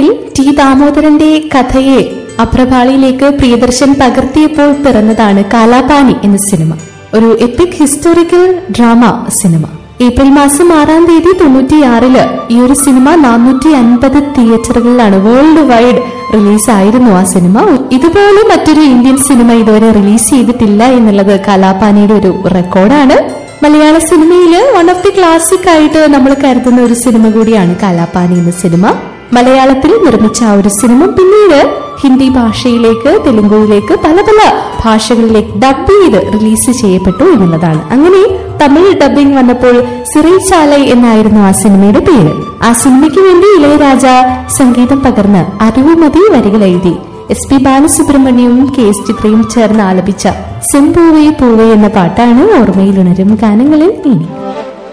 സിനിമയിൽ ടി ദാമോദരന്റെ കഥയെ അപ്രഭാളിയിലേക്ക് പ്രിയദർശൻ പകർത്തിയപ്പോൾ പിറന്നതാണ് കാലാപാനി എന്ന സിനിമ ഒരു എപ്പിക് ഹിസ്റ്റോറിക്കൽ ഡ്രാമ സിനിമ ഏപ്രിൽ മാസം ആറാം തീയതി തൊണ്ണൂറ്റിയാറില് ഈ ഒരു സിനിമ നാനൂറ്റി അൻപത് തിയേറ്ററുകളിലാണ് വേൾഡ് വൈഡ് റിലീസായിരുന്നു ആ സിനിമ ഇതുപോലെ മറ്റൊരു ഇന്ത്യൻ സിനിമ ഇതുവരെ റിലീസ് ചെയ്തിട്ടില്ല എന്നുള്ളത് കലാപാനിയുടെ ഒരു റെക്കോർഡാണ് മലയാള സിനിമയിൽ വൺ ഓഫ് ദി ക്ലാസിക് ആയിട്ട് നമ്മൾ കരുതുന്ന ഒരു സിനിമ കൂടിയാണ് കാലാപാനി എന്ന സിനിമ മലയാളത്തിൽ നിർമ്മിച്ച ആ ഒരു സിനിമ പിന്നീട് ഹിന്ദി ഭാഷയിലേക്ക് തെലുങ്കുവിലേക്ക് പല പല ഭാഷകളിലേക്ക് ഡബ് ചെയ്ത് റിലീസ് ചെയ്യപ്പെട്ടു എന്നുള്ളതാണ് അങ്ങനെ തമിഴ് ഡബിംഗ് വന്നപ്പോൾ സിറൈചാലൈ എന്നായിരുന്നു ആ സിനിമയുടെ പേര് ആ സിനിമയ്ക്ക് വേണ്ടി ഇളയരാജ സംഗീതം പകർന്ന് അറിവുമതി വരികൾ എഴുതി എസ് പി ബാലസുബ്രഹ്മണ്യവും കെ എസ് ചിത്രയും ചേർന്ന് ആലപിച്ച സെമ്പൂവേ പൂവേ എന്ന പാട്ടാണ് ഓർമ്മയിലുണരും ഗാനങ്ങളിൽ ഇനി